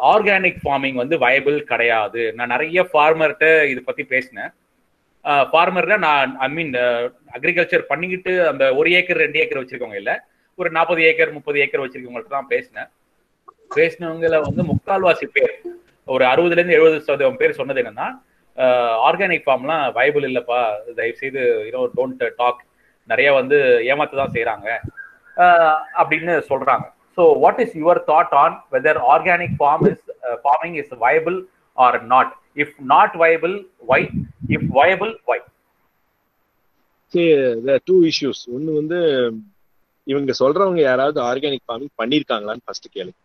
Organic farming வந்து viable கிடையாது நான் நிறைய ஃபார்மர்கிட்ட இது பத்தி பேசினேன் ஃபார்மர்னா நான் ஐ மீன் அக்ரிகல்ச்சர் பண்ணிக்கிட்டு அந்த ஒரு ஏக்கர் ரெண்டு ஏக்கர் வச்சிருக்கவங்க இல்ல ஒரு நாற்பது ஏக்கர் முப்பது ஏக்கர் வச்சிருக்கவங்கள்ட்ட தான் பேசினேன் பேசினவங்கள வந்து முக்கால்வாசி பேர் ஒரு அறுபதுல இருந்து எழுபது சதவீதம் பேர் சொன்னது என்னன்னா ஆர்கானிக் ஃபார்ம்லாம் வயபிள் இல்லப்பா தயவு செய்து யூனோ டோன்ட் டாக் நிறைய வந்து ஏமாத்து தான் செய்யறாங்க அப்படின்னு சொல்றாங்க so what is your thought on whether organic farm is farming is viable or not if not viable why if viable why do issues ஒன்னு வந்து இவங்க சொல்றவங்க யாராவது ஆர்கானிக் ஃபார்மிங் பண்ணிருக்காங்களான்னு ஃபர்ஸ்ட் கேளுங்க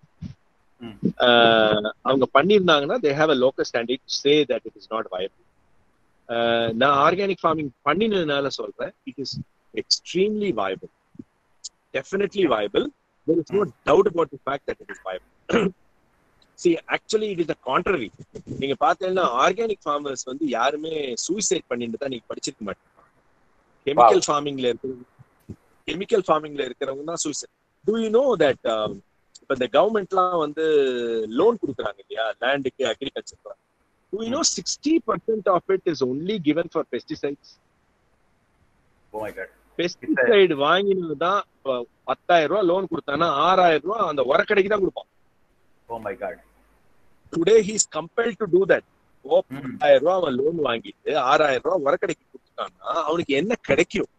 அவங்க பண்ணியிருந்தாங்கன்னா they have a local standard say that it is not viable நான் organic farming பண்ணினதுனால சொல்றேன் it is extremely viable definitely viable there is no doubt about the fact that it is viable. See, actually, it is the contrary. நீங்க பார்த்தீங்கன்னா organic farmers வந்து யாருமே suicide பண்ணிட்டு தான் நீங்க படிச்சிருக்க மாட்டீங்க கெமிக்கல் ஃபார்மிங்ல இருக்கிற கெமிக்கல் ஃபார்மிங்ல இருக்கிறவங்க தான் suicide do you know that இப்ப இந்த கவர்மெண்ட்லாம் வந்து லோன் கொடுக்குறாங்க இல்லையா லேண்டுக்கு agriculture do you know sixty percent of it is only given for pesticides pesticide வாங்கினது தான் பத்தாயிரம் ரூபாய் லோன் கொடுத்தானா ஆறாயிரம் ரூபாய் அந்த உரக்கடைக்கு தான் கொடுப்பான் oh my god today he's compel to do that oh பத்தாயிரம் ரூபாய் அவன் லோன் வாங்கிட்டு ஆறாயிரம் ரூபாய் உரக்கடைக்கு கொடுத்துட்டான்னா அவனுக்கு என்ன கிடைக்கும்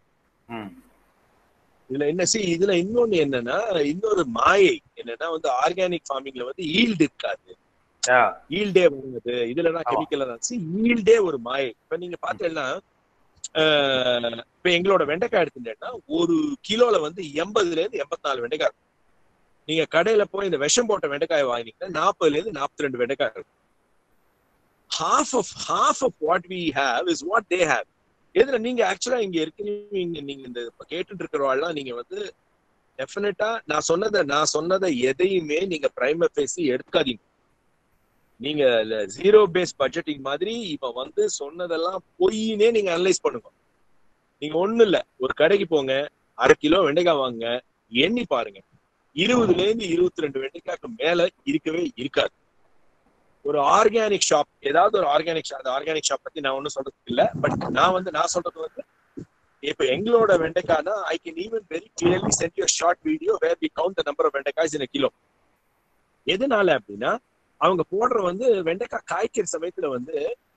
இதுல என்ன சி இதுல இன்னொன்னு என்னன்னா இன்னொரு மாயை என்னன்னா வந்து ஆர்கானிக் ஃபார்மிங்ல வந்து ஈல்டு இருக்காது ஈல்டே வருது இதுல தான் கெமிக்கல் தான் சி ஈல்டே ஒரு மாயை இப்ப நீங்க பாத்தீங்கன்னா இப்ப எங்களோட வெண்டைக்காய் எடுத்துட்டேன்னா ஒரு கிலோல வந்து எண்பதுல இருந்து எண்பத்தி நாலு வெண்டைக்காய் இருக்கும் நீங்க கடையில போய் இந்த விஷம் போட்ட வெண்டைக்காய் வாங்கினீங்கன்னா நாற்பதுல இருந்து நாற்பத்தி ரெண்டு வெண்டைக்காய் இருக்கும் half of half of what we have is what they have இதுல நீங்க ஆக்சுவலா இங்க இருக்கிறீங்க நீங்க இந்த கேட்டுட்டு இருக்கிறவாள்லாம் நீங்க வந்து டெஃபினட்டா நான் சொன்னதை நான் சொன்னதை எதையுமே நீங்க பிரைமர் பேசி எடுக்காதீங்க நீங்க ஜீரோ பேஸ் பட்ஜெட்டிங் மாதிரி இப்ப வந்து சொன்னதெல்லாம் பொய்னே நீங்க அனலைஸ் பண்ணுங்க நீங்க ஒண்ணு இல்ல ஒரு கடைக்கு போங்க அரை கிலோ வெண்டைக்காய் வாங்க எண்ணி பாருங்க இருபதுல இருந்து இருபத்தி ரெண்டு வெண்டைக்காய்க்கு மேல இருக்கவே இருக்காது ஒரு ஆர்கானிக் ஷாப் ஏதாவது ஒரு ஆர்கானிக் ஷாப் ஆர்கானிக் ஷாப் பத்தி நான் ஒன்னும் சொல்றதுக்கு இல்ல பட் நான் வந்து நான் சொல்றது வந்து இப்ப எங்களோட வெண்டைக்காய்னா I can even very clearly send you short video where we count the number of வெண்டைக்காய்ஸ் இன் கிலோ எதனால அப்படின்னா அவங்க போடுற வந்து வெண்டைக்காய் காய்க்கிற சமயத்துல வந்து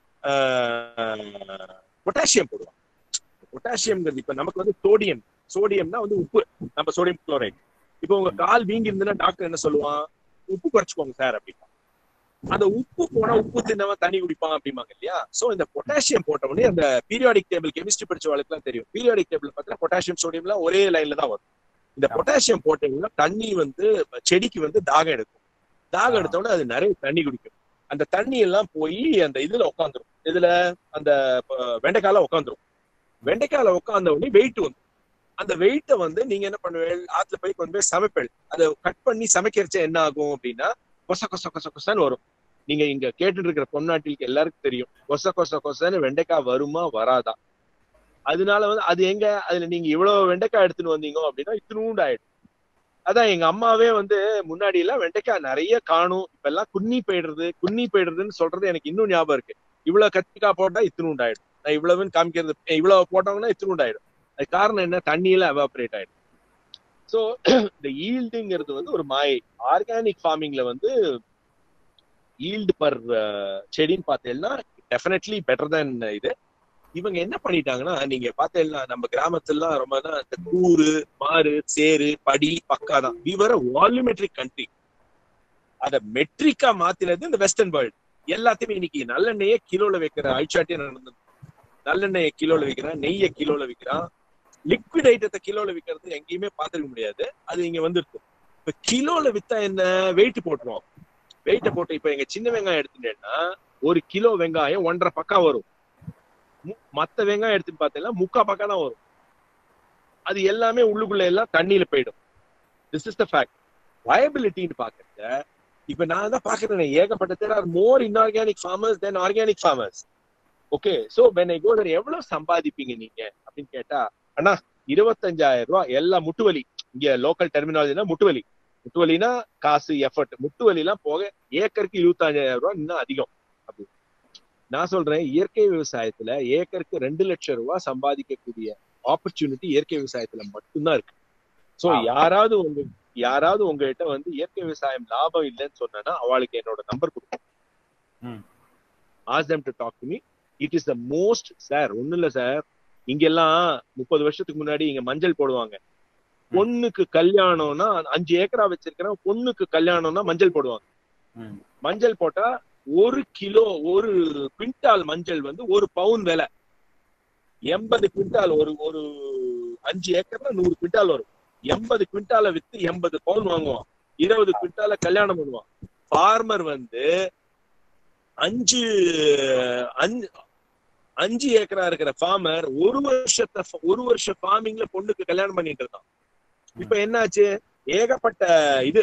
பொட்டாசியம் போடுவாங்க பொட்டாசியம்ங்கிறது இப்ப நமக்கு வந்து சோடியம் சோடியம்னா வந்து உப்பு நம்ம சோடியம் குளோரைட் இப்போ உங்க கால் வீங்கி இருந்ததுன்னா டாக்டர் என்ன சொல்லுவான் உப்பு குறைச்சிக்கோங்க சார் அப்படின்னா அந்த உப்பு போனா உப்பு தின்னவன் தண்ணி குடிப்பான் அப்படிம்பாங்க இல்லையா சோ இந்த பொட்டாசியம் போட்ட உடனே அந்த பீரியாடிக் டேபிள் கெமிஸ்ட்ரி படிச்சவளுக்கு எல்லாம் தெரியும் பீரியாடிக் டேபிள் பார்த்தா பொட்டாசியம் சோடியம்லாம் ஒரே லைன்ல தான் வரும் இந்த பொட்டாசியம் போட்டீங்கன்னா தண்ணி வந்து செடிக்கு வந்து தாகம் எடுக்கும் தாகம் எடுத்தோடனே அது நிறைய தண்ணி குடிக்கும் அந்த தண்ணி எல்லாம் போய் அந்த இதுல உட்காந்துரும் இதுல அந்த வெண்டைக்கால உட்காந்துரும் வெண்டைக்கால உட்காந்த உடனே வெயிட் வந்து அந்த வெயிட்டை வந்து நீங்க என்ன பண்ணுவேன் ஆத்துல போய் கொண்டு போய் சமைப்பேன் அதை கட் பண்ணி சமைக்கிறச்ச என்ன ஆகும் அப்படின்னா கொச கொச கொச கொசன்னு வரும் நீங்க இங்க கேட்டுட்டு இருக்கிற பொன்னாட்டிலுக்கு எல்லாருக்கும் தெரியும் கொச கொச கொசன்னு வெண்டைக்காய் வருமா வராதா அதனால வந்து அது எங்க அதுல நீங்க இவ்வளவு வெண்டைக்காய் எடுத்துன்னு வந்தீங்க அப்படின்னா இத்தினூண்டு ஆயிடும் அதான் எங்க அம்மாவே வந்து முன்னாடி எல்லாம் வெண்டைக்காய் நிறைய காணும் இப்ப எல்லாம் குன்னி போயிடுறது குன்னி போயிடுறதுன்னு சொல்றது எனக்கு இன்னும் ஞாபகம் இருக்கு இவ்வளவு கத்திரிக்காய் போட்டா இத்தினூண்டு ஆயிடும் நான் இவ்வளவுன்னு காமிக்கிறது இவ்வளவு போட்டோம்னா இத்தினூண்டு ஆயிடும் அது காரணம் என்ன தண்ணியில எவாபரேட் ஆயிடும் ஸோ இந்த ஈல்டுங்கிறது வந்து ஒரு மாயை ஆர்கானிக் ஃபார்மிங்ல வந்து ஈல்டு பர் செடின்னு பார்த்தீங்கன்னா டெஃபினெட்லி பெட்டர் தேன் இது இவங்க என்ன பண்ணிட்டாங்கன்னா நீங்க பார்த்தீங்கன்னா நம்ம கிராமத்துலாம் ரொம்ப இந்த கூறு மாறு சேரு படி பக்கா தான் விவர வால்யூமெட்ரிக் கண்ட்ரி அத மெட்ரிக்கா மாத்தினது இந்த வெஸ்டர்ன் வேர்ல்டு எல்லாத்தையுமே இன்னைக்கு நல்லெண்ணெயே கிலோல வைக்கிற அழிச்சாட்டியே நடந்தது நல்லெண்ணெய கிலோல விற்கிறான் நெய்ய கிலோல விற்கிறான் லிக்விட் ஐட்டத்தை கிலோல விற்கிறது எங்கேயுமே பார்த்துக்க முடியாது அது இங்க வந்துருக்கு இப்ப கிலோல வித்தா என்ன வெயிட் போட்டுருவோம் வெயிட்ட போட்டு இப்ப எங்க சின்ன வெங்காயம் எடுத்துட்டேன்னா ஒரு கிலோ வெங்காயம் ஒன்றரை பக்கம் வரும் மத்த வெங்காயம் எடுத்து பார்த்தீங்கன்னா முக்கா பக்கம் தான் வரும் அது எல்லாமே உள்ளுக்குள்ள எல்லாம் தண்ணியில போயிடும் திஸ் இஸ் த ஃபேக்ட் வயபிலிட்டின்னு பாக்குறத இப்ப நான் தான் பாக்குறேன் ஏகப்பட்ட there are more inorganic farmers then organic farmers okay so when I go எவ்வளவு சம்பாதிப்பீங்க நீங்க அப்படின்னு கேட்டா அண்ணா இருபத்தஞ்சாயிரம் ரூபாய் எல்லாம் முட்டுவலி இங்க லோக்கல் டெர்மினாலஜினா முட்டுவலி முட்டு வலினா காசு எஃபர்ட் முட்டு வலிலாம் போக ஏக்கருக்கு இருபத்தஞ்சாயிரம் ரூபாய் இன்னும் அதிகம் அப்படி நான் சொல்றேன் இயற்கை விவசாயத்துல ஏக்கருக்கு ரெண்டு லட்சம் ரூபாய் சம்பாதிக்கக்கூடிய ஆப்பர்ச்சுனிட்டி இயற்கை விவசாயத்துல மட்டும்தான் இருக்கு சோ ஆ. யாராவது உங்க யாராவது உங்ககிட்ட வந்து இயற்கை விவசாயம் லாபம் இல்லைன்னு சொன்னா அவளுக்கு என்னோட நம்பர் கொடுக்கும் ம். Ask them to talk to me it is the most sir ஒண்ணு இல்ல சார் இங்கெல்லாம் முப்பது வருஷத்துக்கு முன்னாடி இங்க மஞ்சள் போடுவாங்க பொண்ணுக்கு கல்யாணம்னா அஞ்சு ஏக்கரா வச்சிருக்கிறேன் பொண்ணுக்கு கல்யாணம்னா மஞ்சள் போடுவாங்க ம். மஞ்சள் போட்டா ஒரு கிலோ ஒரு குவிண்டால் மஞ்சள் வந்து ஒரு பவுன் விலை எண்பது குவிண்டால் ஒரு ஒரு அஞ்சு ஏக்கர்ல நூறு குவிண்டால் வரும் எண்பது குவிண்டால வித்து எண்பது பவுன் வாங்குவான் இருபது குவிண்டால கல்யாணம் பண்ணுவான் ஃபார்மர் வந்து அஞ்சு அஞ்சு அஞ்சு ஏக்கரா இருக்கிற ஃபார்மர் ஒரு வருஷத்தை ஒரு வருஷ ஃபார்மிங்ல பொண்ணுக்கு கல்யாணம் பண்ணிட்டு இருந்தான் இப்ப என்னாச்சு ஏகப்பட்ட இது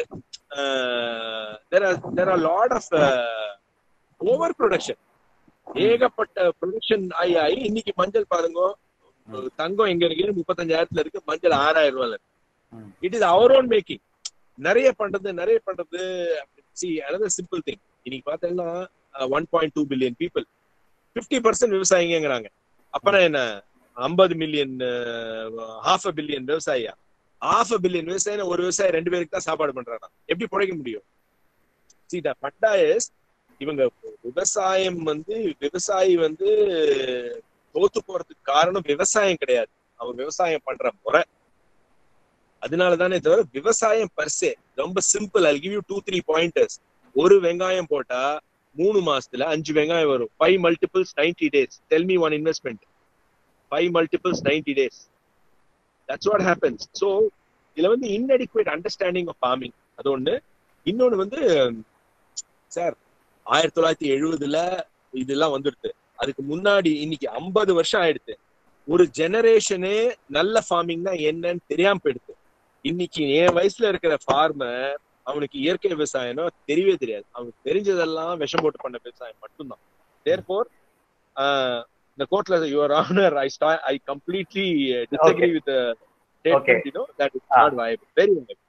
there are lot of over production ஏகப்பட்ட ப்ரொடக்ஷன் ஆகி ஆகி இன்னைக்கு மஞ்சள் பாருங்க தங்கம் எங்க இருக்கு முப்பத்தஞ்சாயிரத்துல இருக்கு மஞ்சள் ஆறாயிரம் ரூபாய்ல இருக்கு ம். It is our own making நிறைய பண்றது நிறைய பண்றது சி another சிம்பிள் திங் இன்னைக்கு பார்த்தீங்கன்னா one point two billion people fifty percent விவசாயிங்கிறாங்க அப்புறம் என்ன ஐம்பது மில்லியன் ஹாஃப் அ பில்லியன் விவசாயியா ஹாஃப் அ பில்லியன் விவசாயி ஒரு விவசாயி ரெண்டு பேருக்கு தான் சாப்பாடு பண்றாங்க எப்படி பிழைக்க முடியும் சி த பட்டா இஸ் இவங்க விவசாயம் வந்து விவசாயி வந்து தோத்து போறதுக்கு காரணம் விவசாயம் கிடையாது அவங்க விவசாயம் பண்ற முறை அதனால தானே தவிர விவசாயம் பர்சே ரொம்ப simple I give you two three pointers ஒரு வெங்காயம் போட்டா மூணு மாசத்துல அஞ்சு வெங்காயம் வரும் five multiples ninety days tell me one investment five multiples ninety days that's what happens so இதுல வந்து இன்அடிக்குவேட் அண்டர்ஸ்டாண்டிங் ஆஃப் ஃபார்மிங் அது ஒண்ணு இன்னொன்னு வந்து சார் ஆயிரத்தி தொள்ளாயிரத்தி எழுபதுல இதெல்லாம் வந்துடுது அதுக்கு முன்னாடி இன்னைக்கு ஐம்பது வருஷம் ஆயிடுது ஒரு ஜெனரேஷனே நல்ல ஃபார்மிங்னா என்னன்னு தெரியாம போயிடுது இன்னைக்கு என் வயசுல இருக்கிற ஃபார்மர் அவனுக்கு இயற்கை விவசாயம்னா தெரியவே தெரியாது அவனுக்கு தெரிஞ்சதெல்லாம் விஷம் போட்டு பண்ண விவசாயம் மட்டும்தான் தேர்ஃபோர் இந்த கோர்ட்ல யுவர் ஆனர் ஐ ஸ்டா I completely disagree with Okay. You know that is Ah. Not viable very